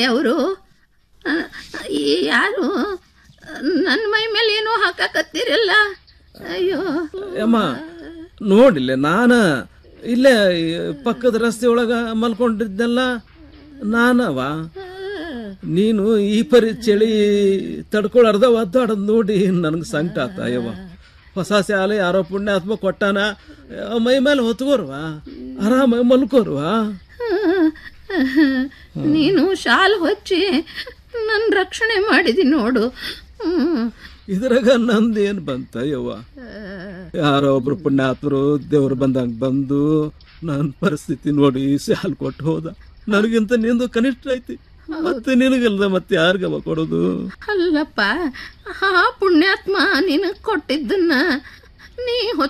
ಅವರು ಯಾರು ನನ್ನ ಮೈ ಮೇಲೆ ಏನೋ ಹಾಕಾಕತ್ತೀರಲ್ಲ ಅಯ್ಯೋ ಅಮ್ಮ ನೋಡಿಲ್ಲ ನಾನು ಇಲ್ಲೇ ಈ ಪಕ್ಕದ ರಸ್ತೆ ಒಳಗ ಮಲ್ಕೊಂಡಿದ್ದೆಲ್ಲ ನಾನವ ನೀನು ಈ ಪರಿ ಚಳಿ ತಡ್ಕೊಳಾರ್ದ ಒದ್ದಾಡೋದು ನೋಡಿ ನನಗೆ ಸಂಕಟ ಆತ ಅಯ್ಯವ್ವ ಹೊಸ ಶಾಲೆ ಯಾರೋ ಪುಣ್ಯಾತ್ಮ ಕೊಟ್ಟಾನ ಆ ಮೈ ಮೇಲೆ ಹೊತ್ಕೋರ್ವ ಆರಾಮಾಗಿ ಮಲ್ಕೋರ್ವ ನೀನು ಶಾಲ್ ಹೊಚ್ಚಿ ನನ್ನ ರಕ್ಷಣೆ ಮಾಡಿದಿ ನೋಡು ಹ್ಮ್. ಇದ್ರಾಗ ನಂದೇನು ಬಂತ ಯವ್ವ ಯಾರೋ ಒಬ್ರು ಪುಣ್ಯಾತ್ಮರು ದೇವ್ರು ಬಂದಂಗ ಬಂದು ನನ್ನ ಪರಿಸ್ಥಿತಿ ನೋಡಿ ಶಾಲ್ ಕೊಟ್ಟು ಹೋದ ನನಗಿಂತ ನಿಂದು ಕನಿಷ್ಠ ಐತಿ ಮತ್ತೆ ನಿನಗಲ್ದ ಮತ್ತೆ ಯಾರಿಗವ ಕೊಡೋದು ಅಲ್ಲಪ್ಪ ಆ ಪುಣ್ಯಾತ್ಮ ನಿನಗೆ ಕೊಟ್ಟಿದ್ದನ್ನ ನೀ